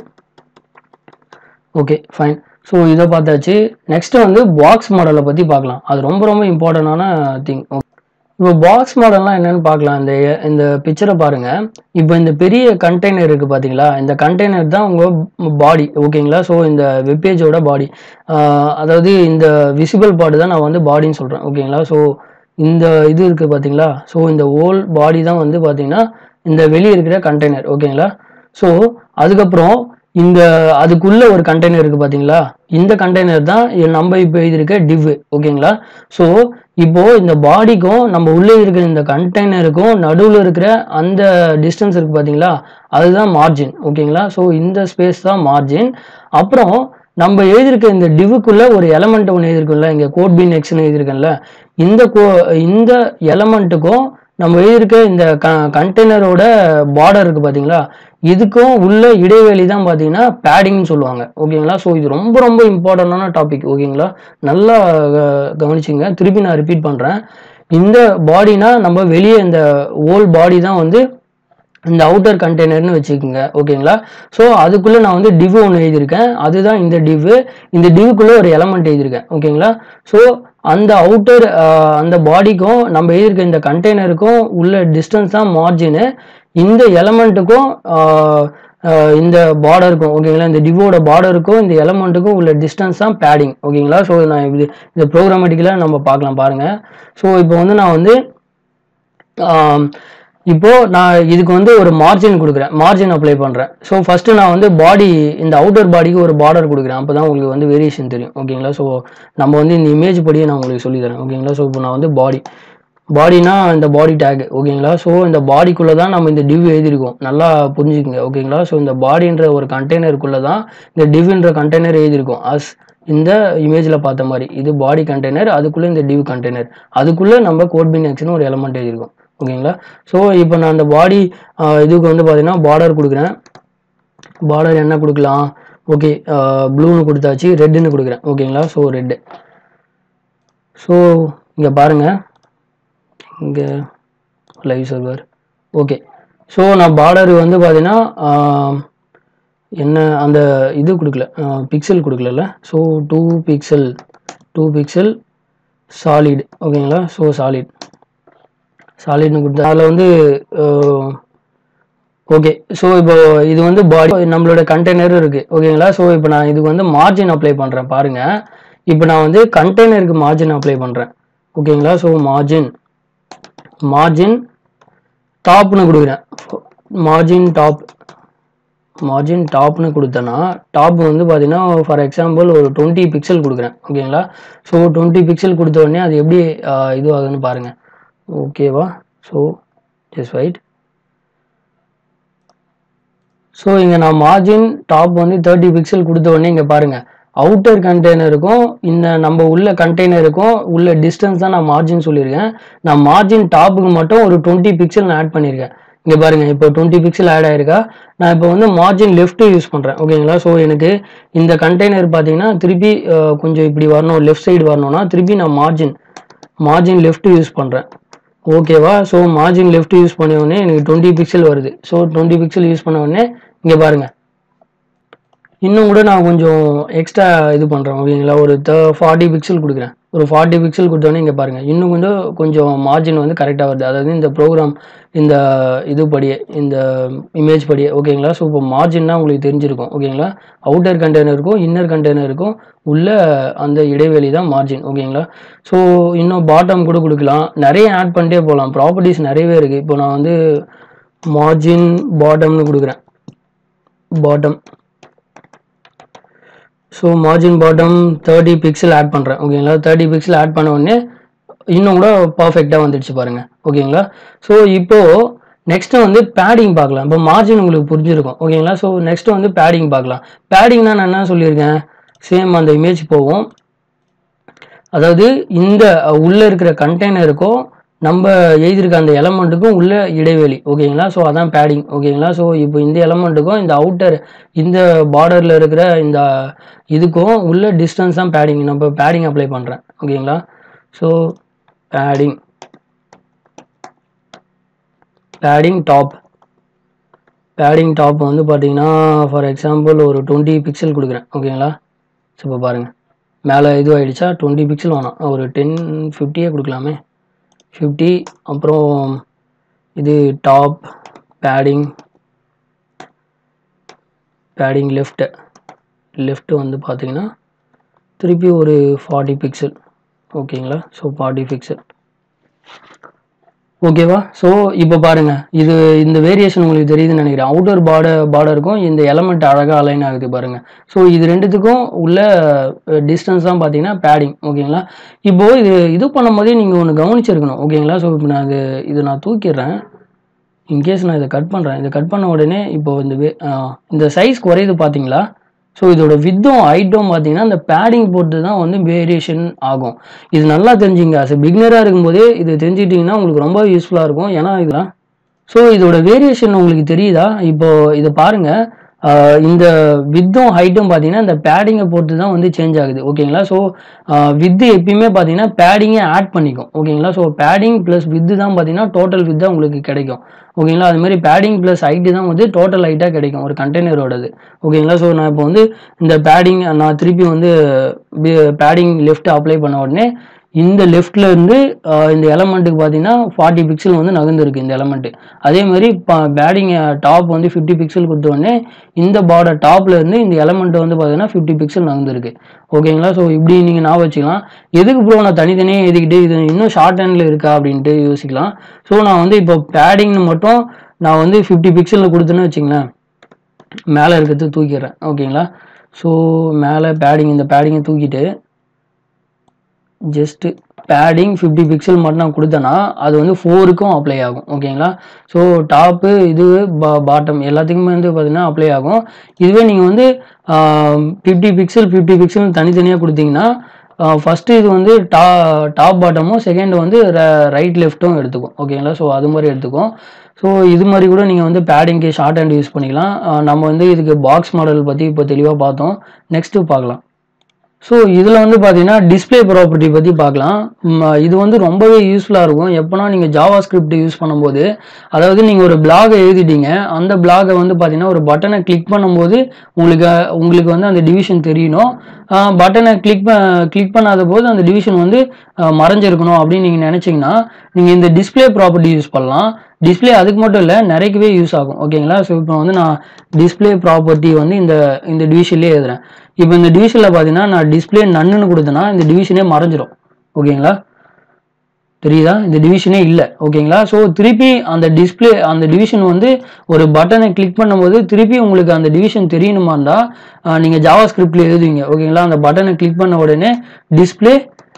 ஓகே ஃபைன் ஸோ இதை பார்த்தாச்சு நெக்ஸ்ட் வந்து பாக்ஸ் மாடலை பற்றி பார்க்கலாம் அது ரொம்ப ரொம்ப இம்பார்ட்டண்டான திங் இப்போ பாக்ஸ் மாடல்லாம் என்னன்னு பார்க்கலாம் இந்த இந்த பிக்சரை பாருங்க இப்போ இந்த பெரிய கண்டெய்னர் இருக்கு பாத்தீங்களா இந்த கண்டெய்னர் தான் உங்க பாடி ஓகேங்களா ஸோ இந்த வெப்பேஜோட பாடி அதாவது இந்த விசிபிள் பார்ட் தான் நான் வந்து பாடின்னு சொல்றேன் ஓகேங்களா ஸோ இந்த இது இருக்கு பாத்தீங்களா ஸோ இந்த ஹோல் பாடி தான் வந்து பாத்தீங்கன்னா இந்த வெளியே இருக்கிற கண்டெய்னர் ஓகேங்களா ஸோ அதுக்கப்புறம் இந்த அதுக்குள்ள ஒரு கண்டெய்னர் இருக்கு பாத்தீங்களா இந்த கண்டெய்னர் தான் இ- நம்ம இப்போ எழுதியிருக்க டிவ் ஓகேங்களா ஸோ இப்போ இந்த பாடிக்கும் நம்ம உள்ளே இருக்கிற இந்த கண்டெய்னருக்கும் நடுவில் இருக்கிற அந்த டிஸ்டன்ஸ் இருக்கு பாத்தீங்களா அதுதான் மார்ஜின் ஓகேங்களா ஸோ இந்த ஸ்பேஸ் தான் மார்ஜின் அப்புறம் நம்ம எழுதியிருக்க இந்த டிவுக்குள்ள ஒரு எலமெண்ட் ஒன்று எழுதியிருக்கோம்ல இங்கே கோட் பின் எக்ஸ்னு எழுதியிருக்கேன்ல இந்த கோ இந்த எலமெண்ட்டுக்கும் நம்ம எழுதியிருக்க இந்த க கண்டெய்னரோட பார்டர் இருக்கு பாத்தீங்களா இதுக்கும் உள்ள இடைவெளி தான் பார்த்தீங்கன்னா பேடிங்னு சொல்லுவாங்க ஓகேங்களா ஸோ இது ரொம்ப ரொம்ப இம்பார்ட்டண்டான டாபிக் ஓகேங்களா நல்லா அஹ், கவனிச்சுங்க திருப்பி நான் ரிப்பீட் பண்ணுறேன் இந்த பாடினா நம்ம வெளியே இந்த ஓல் பாடி தான் வந்து இந்த அவுட்டர் கண்டெய்னர்னு வச்சுக்கோங்க ஓகேங்களா ஸோ அதுக்குள்ளே நான் வந்து டிவ் ஒன்று எழுதியிருக்கேன் அதுதான் இந்த டிவ் இந்த டிவ்க்குள்ளே ஒரு எலமெண்ட் எழுதியிருக்கேன் ஓகேங்களா ஸோ அந்த அவுட்டர் அந்த பாடிக்கும் நம்ம எழுதியிருக்க இந்த கண்டெய்னருக்கும் உள்ள டிஸ்டன்ஸ் தான் மார்ஜினு இந்த எலமெண்ட்டுக்கும் இந்த பார்டருக்கும் ஓகேங்களா இந்த டிவோட பார்டருக்கும் இந்த எலமெண்ட்டுக்கும் உள்ள டிஸ்டன்ஸ் தான் பேடிங் ஓகேங்களா ஸோ நான் இது இந்த ப்ரோக்ராமேட்டிக்கலாக நம்ம பார்க்கலாம் பாருங்கள் ஸோ இப்போ வந்து நான் வந்து ஆம், இப்போ நான் இதுக்கு வந்து ஒரு மார்ஜின் கொடுக்குறேன் மார்ஜின் அப்ளை பண்ணுறேன் ஸோ ஃபஸ்ட்டு நான் வந்து பாடி இந்த அவுட்டர் பாடிக்கு ஒரு பார்டர் கொடுக்குறேன் அப்போ தான் உங்களுக்கு வந்து வேரியேஷன் தெரியும் ஓகேங்களா ஸோ நம்ம வந்து இந்த இமேஜ் படியே நான் உங்களுக்கு சொல்லி தரேன் ஓகேங்களா ஸோ இப்போ நான் வந்து பாடி பாடினா இந்த பாடி டேக் ஓகேங்களா ஸோ இந்த பாடிக்குள்ளே தான் நம்ம இந்த டிவ் எழுதியிருக்கோம் நல்லா புரிஞ்சுக்கங்க ஓகேங்களா ஸோ இந்த பாடின்ற ஒரு கண்டெய்னருக்குள்ளே தான் இந்த டிவ்ன்ற கண்டெய்னர் எழுதியிருக்கோம் அஸ் இந்த இமேஜில் பார்த்த மாதிரி இது பாடி கண்டெய்னர் அதுக்குள்ளே இந்த டிவ் கண்டெய்னர் அதுக்குள்ளே நம்ம கோட் பின் எக்ஸ்னு ஒரு எலமெண்ட் எழுதியிருக்கோம் ஓகேங்களா ஸோ இப்போ நான் அந்த பாடி இதுக்கு வந்து பார்த்தீங்கன்னா பார்டர் கொடுக்குறேன் பார்டர் என்ன கொடுக்கலாம் ஓகே ப்ளூன்னு கொடுத்தாச்சு ரெட்டுன்னு கொடுக்குறேன் ஓகேங்களா ஸோ ரெட்டு ஸோ இங்கே பாருங்கள் இங்கே லைவ் சர்வர் ஓகே ஸோ நான் பார்டர் வந்து பார்த்தீங்கன்னா ஆஹ், என்ன அந்த இது கொடுக்கல பிக்சல் கொடுக்கல so two pixel two pixel solid ஓகேங்களா ஸோ சாலிட் சாலிட்னு கொடுத்தா அதில் வந்து ஓகே ஸோ இப்போ இது வந்து பாடி நம்மளோட கண்டெய்னர் இருக்கு ஓகேங்களா ஸோ இப்போ நான் இதுக்கு வந்து மார்ஜின் அப்ளை பண்ணுறேன் பாருங்க இப்போ நான் வந்து கண்டெய்னருக்கு மார்ஜின் அப்ளை பண்ணுறேன் ஓகேங்களா ஸோ மார்ஜின் மார்ஜின் டாப்னு கொடுக்குறேன் மார்ஜின் டாப் மார்ஜின் டாப்னு கொடுத்தேன்னா டாப் வந்து பார்த்தீங்கன்னா ஃபார் எக்ஸாம்பிள் ஒரு டுவெண்ட்டி பிக்சல் கொடுக்குறேன் ஓகேங்களா ஸோ டுவெண்ட்டி பிக்சல் கொடுத்த உடனே அது எப்படி ஆஹ், இது ஆகுதுன்னு பாருங்கள் ஓகேவா ஸோ ஜஸ்ட் ரைட் ஸோ இங்கே நான் மார்ஜின் டாப் வந்து தேர்ட்டி பிக்சல் கொடுத்த உடனே இங்கே பாருங்கள் அவுட்டர் கண்டெய்னருக்கும் இந்த நம்ம உள்ள கண்டெய்னருக்கும் உள்ள டிஸ்டன்ஸ் தான் நான் மார்ஜின் சொல்லியிருக்கேன் நான் மார்ஜின் டாப்புக்கு மட்டும் ஒரு டுவெண்ட்டி பிக்சல் நான் ஆட் பண்ணியிருக்கேன் இங்கே பாருங்க இப்போ டுவெண்ட்டி பிக்சல் ஆட் ஆயிருக்கா நான் இப்போ வந்து மார்ஜின் லெஃப்ட் யூஸ் பண்ணுறேன் ஓகேங்களா ஸோ எனக்கு இந்த கண்டெய்னர் பார்த்தீங்கன்னா திருப்பி அஹ், கொஞ்சம் இப்படி வரணும் லெஃப்ட் சைடு வரணும்னா திருப்பி நான் மார்ஜின் மார்ஜின் லெஃப்ட் யூஸ் பண்ணுறேன் ஓகேவா ஸோ மார்ஜின் லெஃப்ட் யூஸ் பண்ண உடனே எனக்கு டுவெண்ட்டி பிக்சல் வருது ஸோ டுவெண்ட்டி பிக்சல் யூஸ் பண்ண உடனே இங்கே பாருங்க இன்னும் கூட நான் கொஞ்சம் எக்ஸ்ட்ரா இது பண்ணுறேன் ஓகேங்களா ஒரு த ஃபார்ட்டி பிக்சல் கொடுக்குறேன் ஒரு ஃபார்ட்டி பிக்சல் கொடுத்தோன்னே இங்கே பாருங்கள் இன்னும் கொஞ்சம் கொஞ்சம் மார்ஜின் வந்து கரெக்டாக வருது அதாவது இந்த ப்ரோக்ராம் இந்த இது படியே இந்த இமேஜ் படியே ஓகேங்களா ஸோ இப்போ மார்ஜின்னா உங்களுக்கு தெரிஞ்சிருக்கும் ஓகேங்களா அவுட்டர் கண்டெய்னருக்கும் இன்னர் கண்டெய்னருக்கும் உள்ள அந்த இடைவெளி தான் மார்ஜின் ஓகேங்களா ஸோ இன்னும் பாட்டம் கூட கொடுக்கலாம் நிறைய ஆட் பண்ணிட்டே போகலாம் ப்ராப்பர்ட்டிஸ் நிறையவே இருக்குது இப்போ நான் வந்து மார்ஜின் பாட்டம்னு கொடுக்குறேன் bottom so margin bottom thirty pixel add பண்ணுறேன் ஓகேங்களா தேர்ட்டி பிக்சல் ஆட் பண்ண உடனே இன்னும் கூட பர்ஃபெக்டாக வந்துடுச்சு பாருங்க ஓகேங்களா ஸோ இப்போ நெக்ஸ்ட் வந்து பேடிங் பார்க்கலாம் இப்போ மார்ஜின் உங்களுக்கு புரிஞ்சிருக்கும் ஓகேங்களா ஸோ நெக்ஸ்ட் வந்து பேடிங் பார்க்கலாம் பேடிங்னா நான் என்ன சொல்லியிருக்கேன் சேம் அந்த இமேஜ் போகும் அதாவது இந்த அஹ், உள்ள இருக்கிற கண்டெய்னருக்கும் நம்ம எழுதியிருக்க அந்த எலமெண்ட்டுக்கும் உள்ள இடைவெளி ஓகேங்களா ஸோ அதான் பேடிங் ஓகேங்களா ஸோ இப்போ இந்த எலமெண்ட்டுக்கும் இந்த அவுட்டர் இந்த பார்டரில் இருக்கிற இந்த இதுக்கும் உள்ள டிஸ்டன்ஸ் தான் பேடிங் நம்ம பேடிங் அப்ளை பண்ணுறேன் ஓகேங்களா so padding padding top padding top வந்து பார்த்தீங்கன்னா ஃபார் எக்ஸாம்பிள் ஒரு டுவெண்ட்டி பிக்சல் கொடுக்குறேன் ஓகேங்களா ஸோ இப்போ பாருங்கள் மேலே இது ஆயிடுச்சா டுவெண்ட்டி பிக்சல் வேணாம் ஒரு டென் ஃபிஃப்டியே கொடுக்கலாமே ஃபிஃப்டி அப்புறம் இது top padding padding left left வந்து பார்த்தீங்கன்னா திருப்பி ஒரு ஃபார்ட்டி பிக்சல் ஓகேங்களா ஸோ ஃபார்ட்டி பிக்சல் ஓகேவா ஸோ இப்போ பாருங்க இது இந்த வேரியேஷன் உங்களுக்கு தெரியுதுன்னு நினைக்கிறேன் அவுட்டர் பார்டர் பார்டருக்கும் இந்த எலமெண்ட் அழகாக அலைன் ஆகுது பாருங்க ஸோ இது ரெண்டுத்துக்கும் உள்ள டிஸ்டன்ஸ் தான் பார்த்தீங்கன்னா பேடிங் ஓகேங்களா இப்போ இது இது பண்ணும்போதே நீங்கள் ஒன்று கவனிச்சிருக்கணும் ஓகேங்களா ஸோ இப்போ நான் இது இது நான் தூக்கிடுறேன் இன்கேஸ் நான் இதை கட் பண்ணுறேன் இதை கட் பண்ண உடனே இப்போ இந்த வே- ஆ, இந்த சைஸ் குறையுது பார்த்தீங்களா ஸோ இதோட வித்தும் ஹைட்டும் பார்த்தீங்கன்னா இந்த பேடிங் போட்டு தான் வந்து வேரியேஷன் ஆகும் இது நல்லா தெரிஞ்சுங்க அஸ் பிகினராக இருக்கும்போதே இது தெரிஞ்சுக்கிட்டிங்கன்னா உங்களுக்கு ரொம்ப யூஸ்ஃபுல்லாக இருக்கும் ஏன்னா இதெல்லாம் ஸோ இதோட வேரியேஷன் உங்களுக்கு தெரியுதா இப்போ இதை பாருங்க ஆஹ் இந்த வித்தும் ஹைட்டும் பார்த்தீங்கன்னா இந்த பேடிங்கை பொறுத்து தான் வந்து சேஞ்ச் ஆகுது ஓகேங்களா ஸோ வித்து எப்பயுமே பார்த்தீங்கன்னா பேடிங்கை ஆட் பண்ணிக்கும் ஓகேங்களா ஸோ பேடிங் ப்ளஸ் வித்து தான் பார்த்தீங்கன்னா டோட்டல் வித்து உங்களுக்கு கிடைக்கும் ஓகேங்களா அது மாதிரி பேடிங் ப்ளஸ் ஹைட்டு தான் வந்து டோட்டல் ஹைட்டாக கிடைக்கும் ஒரு கண்டெய்னரோடது ஓகேங்களா ஸோ நான் இப்போ வந்து இந்த பேடிங் நான் திருப்பி வந்து பேடிங் லெஃப்ட் அப்ளை பண்ண உடனே இந்த லெஃப்ட்ல இருந்து ஆஹ் இந்த எலமெண்ட்டுக்கு பார்த்தீங்கன்னா ஃபார்ட்டி பிக்சல் வந்து நகர்ந்துருக்கு இந்த எலமெண்ட் அதே மாதிரி பேடிங் டாப் வந்து ஃபிஃப்டி பிக்சல் கொடுத்த உடனே இந்த பார்டர் டாப்ல இருந்து இந்த எலமெண்ட் வந்து பார்த்தீங்கன்னா ஃபிஃப்டி பிக்சல் நகர்ந்துருக்கு ஓகேங்களா ஸோ இப்படி நீங்கள் ஞாபகம் வச்சுக்கலாம் எதுக்கு ப்ரோ நான் தனித்தனியாக எழுதிக்கிட்டு இது இன்னும் ஷார்ட் ஹேண்டில் இருக்கா அப்படின்ட்டு யோசிக்கலாம் ஸோ நான் வந்து இப்போ பேடிங்னு மட்டும் நான் வந்து ஃபிஃப்டி பிக்சலில் கொடுத்தேன்னு வச்சுங்களேன் மேலே இருக்கிறது தூக்கிடுறேன் ஓகேங்களா ஸோ மேலே பேடிங் இந்த பேடிங்கை தூக்கிட்டு ஜஸ்ட் பேடிங் ஃபிஃப்டி பிக்சல் மட்டும் நான் கொடுத்தேன்னா அது வந்து ஃபோருக்கும் அப்ளை ஆகும் ஓகேங்களா ஸோ டாப்பு இது பாட்டம் எல்லாத்துக்குமே வந்து பார்த்தீங்கன்னா அப்ளை ஆகும் இதுவே நீங்கள் வந்து ஃபிஃப்டி பிக்சல் ஃபிஃப்டி பிக்சல் தனித்தனியாக கொடுத்தீங்கன்னா ஃபஸ்ட்டு இது வந்து டா டாப் பாட்டமும் செகண்ட் வந்து ரைட் லெஃப்ட்டும் எடுத்துக்கும் ஓகேங்களா ஸோ அது மாதிரி எடுத்துக்கும் ஸோ இது மாதிரி கூட நீங்கள் வந்து பேடிங்க்கு ஷார்ட் ஹேண்ட் யூஸ் பண்ணிக்கலாம் அஹ் நம்ம வந்து இதுக்கு பாக்ஸ் மாடல் பற்றி இப்போ தெளிவாக பார்த்தோம் நெக்ஸ்ட்டு பார்க்கலாம் ஸோ இதில் வந்து பார்த்தீங்கன்னா டிஸ்ப்ளே ப்ராப்பர்ட்டி பற்றி பார்க்கலாம் ம், இது வந்து ரொம்பவே யூஸ்ஃபுல்லாக இருக்கும் எப்போனா நீங்கள் ஜாவா ஸ்கிரிப்ட் யூஸ் பண்ணும்போது அதாவது நீங்கள் ஒரு பிளாகை எழுதிட்டீங்க அந்த பிளாகை வந்து பார்த்தீங்கன்னா ஒரு பட்டனை கிளிக் பண்ணும்போது உங்களுக்கு உங்களுக்கு வந்து அந்த டிவிஷன் தெரியணும் பட்டனை கிளிக் கிளிக் பண்ணாத போது அந்த டிவிஷன் வந்து அஹ், மறைஞ்சிருக்கணும் அப்படின்னு நீங்கள் நினச்சிங்கன்னா நீங்கள் இந்த டிஸ்ப்ளே ப்ராப்பர்ட்டி யூஸ் பண்ணலாம் டிஸ்ப்ளே அதுக்கு மட்டும் இல்லை நிறையவே யூஸ் ஆகும் ஓகேங்களா ஸோ இப்போ வந்து நான் டிஸ்ப்ளே ப்ராப்பர்ட்டி வந்து இந்த இந்த டிவிஷன்லேயே எழுதுறேன் இப்போ இந்த டிவிஷனில் பார்த்தீங்கன்னா நான் டிஸ்ப்ளே நன்னுன்னு கொடுத்தேன்னா இந்த டிவிஷனே மறைஞ்சிரும் ஓகேங்களா தெரியுதா இந்த டிவிஷனே இல்லை ஓகேங்களா ஸோ திருப்பி அந்த டிஸ்ப்ளே அந்த டிவிஷன் வந்து ஒரு பட்டனை கிளிக் பண்ணும்போது திருப்பி உங்களுக்கு அந்த டிவிஷன் தெரியணுமா இருந்தால் நீங்கள் ஜாவா ஸ்கிரிப்டில் எழுதுவீங்க ஓகேங்களா அந்த பட்டனை கிளிக் பண்ண உடனே டிஸ்ப்ளே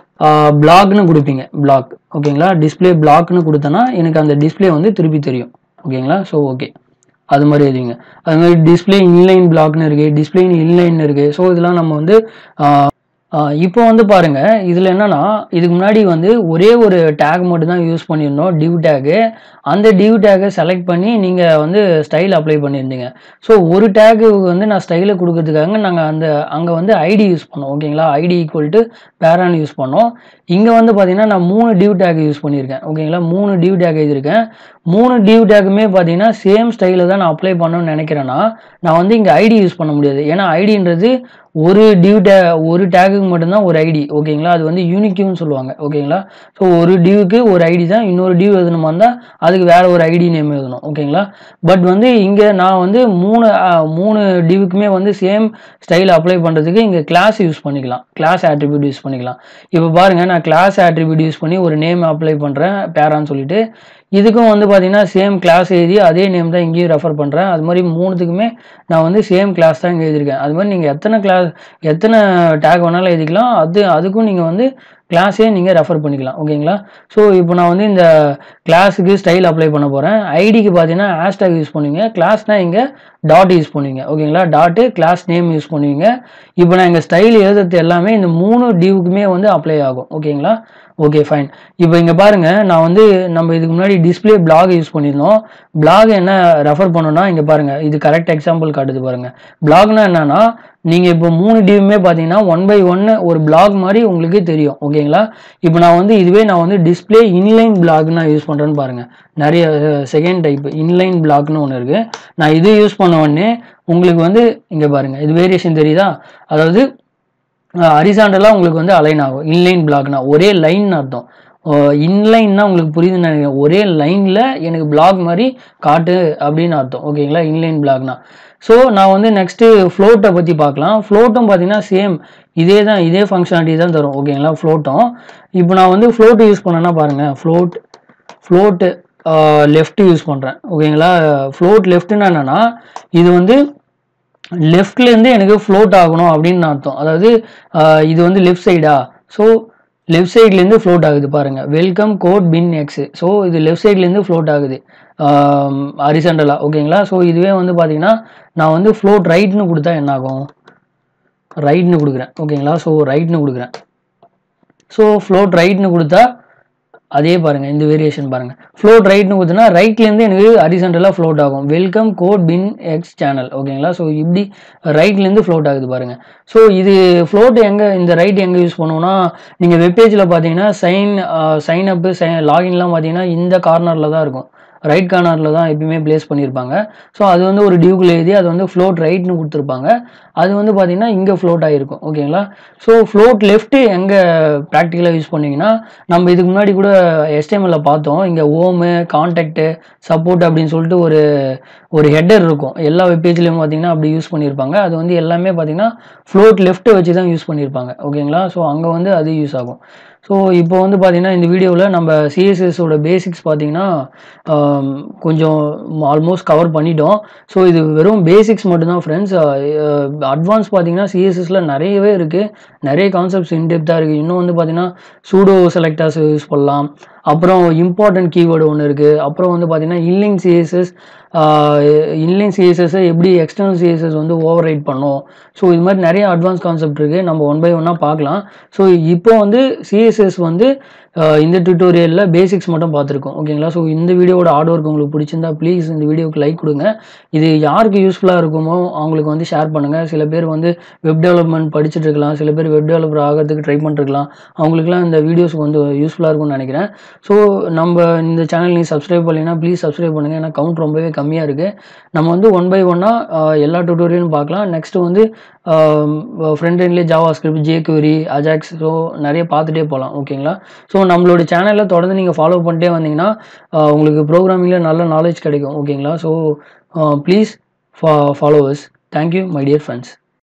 பிளாக்னு கொடுப்பீங்க பிளாக் ஓகேங்களா டிஸ்ப்ளே பிளாக்னு கொடுத்தனா எனக்கு அந்த டிஸ்ப்ளே வந்து திருப்பி தெரியும் ஓகேங்களா ஸோ ஓகே அது மாதிரி எழுதிங்க அது மாதிரி டிஸ்பிளே இன்லைன் பிளாக்னு இருக்குது டிஸ்பிளே இன்லைன் இருக்குது ஸோ இதெல்லாம் நம்ம வந்து ஆஹ், ஆஹ், இப்போ வந்து பாருங்க இதில் என்னன்னா இதுக்கு முன்னாடி வந்து ஒரே ஒரு டேக் மட்டும் தான் யூஸ் பண்ணியிருந்தோம் டிவ் டேகு அந்த டிவ் டேகை செலக்ட் பண்ணி நீங்கள் வந்து ஸ்டைல் அப்ளை பண்ணியிருந்தீங்க ஸோ ஒரு டேக்கு வந்து நான் ஸ்டைலை கொடுக்கறதுக்காக நாங்கள் அந்த அங்கே வந்து ஐடி யூஸ் பண்ணோம் ஓகேங்களா ஐடி ஈக்குவல் டு பேரான் யூஸ் பண்ணோம் இங்கே வந்து பார்த்தீங்கன்னா நான் மூணு டிவ் டேக் யூஸ் பண்ணியிருக்கேன் ஓகேங்களா மூணு டிவ் டேக் எழுதியிருக்கேன் மூணு டிவ் டேக்குமே பார்த்தீங்கன்னா சேம் ஸ்டைலில் தான் நான் அப்ளை பண்ணணும்னு நினைக்கிறேன்னா நான் வந்து இங்கே ஐடி யூஸ் பண்ண முடியாது ஏன்னா ஐடின்றது ஒரு டிவ் டே ஒரு டேகுக்கு மட்டும்தான் ஒரு ஐடி ஓகேங்களா அது வந்து யூனிக்யூன்னு சொல்லுவாங்க ஓகேங்களா ஸோ ஒரு டிவுக்கு ஒரு ஐடி தான் இன்னொரு டிவ் எழுதணுமா இருந்தால் அதுக்கு வேற ஒரு ஐடி நேம் எழுதணும் ஓகேங்களா பட் வந்து இங்கே நான் வந்து மூணு அஹ், மூணு டிவுக்குமே வந்து சேம் ஸ்டைல் அப்ளை பண்ணுறதுக்கு இங்கே கிளாஸ் யூஸ் பண்ணிக்கலாம் கிளாஸ் ஆட்ரிபியூட் யூஸ் பண்ணிக்கலாம் இப்போ பாருங்க நான் கிளாஸ் ஆட்ரிபியூட் யூஸ் பண்ணி ஒரு நேம் அப்ளை பண்ணுறேன் பேரான்னு சொல்லிட்டு இதுக்கும் வந்து பார்த்தீங்கன்னா சேம் கிளாஸ் எழுதி அதே நேம் தான் இங்கேயும் ரெஃபர் பண்ணுறேன் அது மாதிரி மூணுத்துக்குமே நான் வந்து சேம் கிளாஸ் தான் இங்கே எழுதியிருக்கேன் அது மாதிரி நீங்கள் எத்தனை கிளாஸ் எத்தனை டேக் வேணாலும் எழுதிக்கலாம் அது அதுக்கும் நீங்கள் வந்து கிளாஸே நீங்கள் ரெஃபர் பண்ணிக்கலாம் ஓகேங்களா ஸோ இப்போ நான் வந்து இந்த கிளாஸுக்கு ஸ்டைல் அப்ளை பண்ண போகிறேன் ஐடிக்கு பார்த்தீங்கன்னா ஹேஷ்டேக் யூஸ் பண்ணுவீங்க கிளாஸ்னால் இங்கே டாட் யூஸ் பண்ணுவீங்க ஓகேங்களா டாட்டு கிளாஸ் நேம் யூஸ் பண்ணுவீங்க இப்போ நான் இங்கே ஸ்டைல் எழுதுறது எல்லாமே இந்த மூணு டிவுக்குமே வந்து அப்ளை ஆகும் ஓகேங்களா ஓகே ஃபைன் இப்போ இங்கே பாருங்க நான் வந்து நம்ம இதுக்கு முன்னாடி டிஸ்ப்ளே பிளாக் யூஸ் பண்ணியிருந்தோம் பிளாக் என்ன ரெஃபர் பண்ணோம்னா இங்கே பாருங்க இது கரெக்ட் எக்ஸாம்பிள் காட்டுது பாருங்க பிளாக்னா என்னன்னா நீங்கள் இப்போ மூணு டிவுமே பார்த்தீங்கன்னா ஒன் பை ஒன்னு ஒரு பிளாக் மாதிரி உங்களுக்கு தெரியும் ஓகேங்களா இப்போ நான் வந்து இதுவே நான் வந்து டிஸ்ப்ளே இன்லைன் பிளாக் நான் யூஸ் பண்ணுறேன்னு பாருங்க நிறைய செகண்ட் டைப் இன்லைன் பிளாக்னு ஒன்று இருக்குது நான் இது யூஸ் பண்ண உடனே உங்களுக்கு வந்து இங்கே பாருங்க இது வேரியேஷன் தெரியுதா அதாவது ஹரிசாண்டலாக உங்களுக்கு வந்து அலைன் ஆகும் இன்லைன் பிளாக்னா ஒரே லைன் அர்த்தம் இன்லைன்னா உங்களுக்கு புரியுதுன்னு நினைக்கிறேன் ஒரே லைனில் எனக்கு பிளாக் மாதிரி காட்டு அப்படின்னு அர்த்தம் ஓகேங்களா இன்லைன் பிளாக்னா ஸோ நான் வந்து நெக்ஸ்ட்டு ஃப்ளோட்டை பற்றி பார்க்கலாம் ஃப்ளோட்டும் பார்த்தீங்கன்னா சேம் இதே தான் இதே ஃபங்க்ஷனாலிட்டி தான் தரும் ஓகேங்களா ஃப்ளோட்டும் இப்போ நான் வந்து ஃப்ளோட் யூஸ் பண்ணேன்னா பாருங்கள் ஃப்ளோட் ஃப்ளோட்டு லெஃப்ட் யூஸ் பண்ணுறேன் ஓகேங்களா ஃப்ளோட் லெஃப்ட்னா என்னன்னா இது வந்து லெஃப்ட்லேருந்து எனக்கு ஃப்ளோட் ஆகணும் அப்படின்னு அர்த்தம் அதாவது ஆஹ் இது வந்து லெஃப்ட் சைடா ஸோ லெஃப்ட் சைட்லேருந்து ஃப்ளோட் ஆகுது பாருங்க வெல்கம் கோட் பின் எக்ஸ் ஸோ இது லெஃப்ட் சைட்லேருந்து ஃப்ளோட் ஆகுது ஹரிசண்டலாக ஓகேங்களா ஸோ இதுவே வந்து பார்த்தீங்கன்னா நான் வந்து ஃப்ளோட் ரைட்னு கொடுத்தா என்ன ஆகும் ரைட்னு கொடுக்குறேன் ஓகேங்களா ஸோ ரைட்னு கொடுக்குறேன் ஸோ ஃப்ளோட் ரைட்னு கொடுத்தா அதே பாருங்கள் இந்த வேரியேஷன் பாருங்கள் ஃப்ளோட் ரைட்னு கொடுத்தனா ரைட்லேருந்து எனக்கு ஹரிசன்டலாக ஃப்ளோட் ஆகும் வெல்கம் கோட் பின் எக்ஸ் சேனல் ஓகேங்களா ஸோ இப்படி ரைட்லேருந்து ஃப்ளோட் ஆகுது பாருங்கள் ஸோ இது ஃப்ளோட் எங்கே இந்த ரைட் எங்கே யூஸ் பண்ணுவோம்னா நீங்கள் வெப்பேஜில் பார்த்தீங்கன்னா சைன் சைன் அப்பு சைன் லாகின்லாம் பார்த்தீங்கன்னா இந்த கார்னரில் தான் இருக்கும் ரைட் கார்னரில் தான் எப்பயுமே ப்ளேஸ் பண்ணியிருப்பாங்க ஸோ அது வந்து ஒரு டியூக்கில் எழுதி அது வந்து ஃப்ளோட் ரைட்னு கொடுத்துருப்பாங்க அது வந்து பார்த்தீங்கன்னா இங்கே ஃப்ளோட் ஆகிருக்கும் ஓகேங்களா ஸோ ஃப்ளோட் லெஃப்ட்டு எங்கே ப்ராக்டிக்கலாக யூஸ் பண்ணிங்கன்னா நம்ம இதுக்கு முன்னாடி கூட எஸ்டிஎம்எல்ல பார்த்தோம் இங்கே ஓமு கான்டாக்ட்டு சப்போர்ட் அப்படின்னு சொல்லிட்டு ஒரு ஒரு ஹெட்டர் இருக்கும் எல்லா வெப்பேஜ்லேயும் பார்த்தீங்கன்னா அப்படி யூஸ் பண்ணியிருப்பாங்க அது வந்து எல்லாமே பார்த்தீங்கன்னா ஃப்ளோட் லெஃப்ட்டை வச்சு தான் யூஸ் பண்ணியிருப்பாங்க ஓகேங்களா ஸோ அங்கே வந்து அது யூஸ் ஆகும் ஸோ இப்போ வந்து பார்த்தீங்கன்னா இந்த வீடியோவில் நம்ம சிஎஸ்எஸோட பேசிக்ஸ் பார்த்தீங்கன்னா ஆம், கொஞ்சம் ஆல்மோஸ்ட் கவர் பண்ணிட்டோம் ஸோ இது வெறும் பேசிக்ஸ் மட்டும்தான் ஃப்ரெண்ட்ஸ் அட்வான்ஸ் பார்த்தீங்கன்னா சிஎஸ்எஸ்ல நிறையவே இருக்குது நிறைய கான்செப்ட்ஸ் இன்டெப்த்தாக இருக்குது இன்னும் வந்து பார்த்தீங்கன்னா சூடோ செலக்டர்ஸ் யூஸ் பண்ணலாம் அப்புறம் இம்பார்ட்டன்ட் கீவேர்டு ஒன்று இருக்குது அப்புறம் வந்து பார்த்தீங்கன்னா இல்லிங் சிஎஸ்எஸ் இன்லைன் சிஎஸ்எஸ்ஸை எப்படி எக்ஸ்டர்னல் சிஎஸ்எஸ் வந்து ஓவர் ரைட் பண்ணும் ஸோ இது மாதிரி நிறைய அட்வான்ஸ் கான்செப்ட் இருக்குது நம்ம ஒன் பை ஒன்னாக பார்க்கலாம் ஸோ இப்போ வந்து சிஎஸ்எஸ் வந்து ஆஹ் இந்த டியூட்டோரியலில் பேசிக்ஸ் மட்டும் பார்த்துருக்கோம் ஓகேங்களா ஸோ இந்த வீடியோவோட ஆர்ட் ஒர்க் உங்களுக்கு பிடிச்சிருந்தா ப்ளீஸ் இந்த வீடியோக்கு லைக் கொடுங்க இது யாருக்கு யூஸ்ஃபுல்லாக இருக்குமோ அவங்களுக்கு வந்து ஷேர் பண்ணுங்கள் சில பேர் வந்து வெப் டெவலப்மெண்ட் படிச்சுட்டு இருக்கலாம் சில பேர் வெப் டெவலப்பர் ஆகிறதுக்கு ட்ரை பண்ணிருக்கலாம் அவங்களுக்குலாம் இந்த வீடியோஸ் வந்து யூஸ்ஃபுல்லாக இருக்கும்னு நினைக்கிறேன் ஸோ நம்ம இந்த சேனல் நீ சப்ஸ்கிரைப் பண்ணலைன்னா ப்ளீஸ் சப்ஸ்கிரைப் பண்ணுங்கள் ஏன்னா கவுண்ட் ரொம்பவே கம்மியாக இருக்குது நம்ம வந்து ஒன் பை ஒன்னாக எல்லா டியூட்டோரியலும் பார்க்கலாம் நெக்ஸ்ட் வந்து ஃப்ரண்ட் எண்ட்லேயே JavaScript jQuery AJAX so நிறைய பார்த்துட்டே போகலாம் ஓகேங்களா ஸோ நம்மளோட சேனலில் தொடர்ந்து நீங்கள் ஃபாலோ பண்ணிட்டே வந்தீங்கன்னா ஆஹ் உங்களுக்கு ப்ரோக்ராமிங்கில் நல்ல நாலேஜ் கிடைக்கும் ஓகேங்களா ஸோ ப்ளீஸ் ஃபா followers thank you my dear friends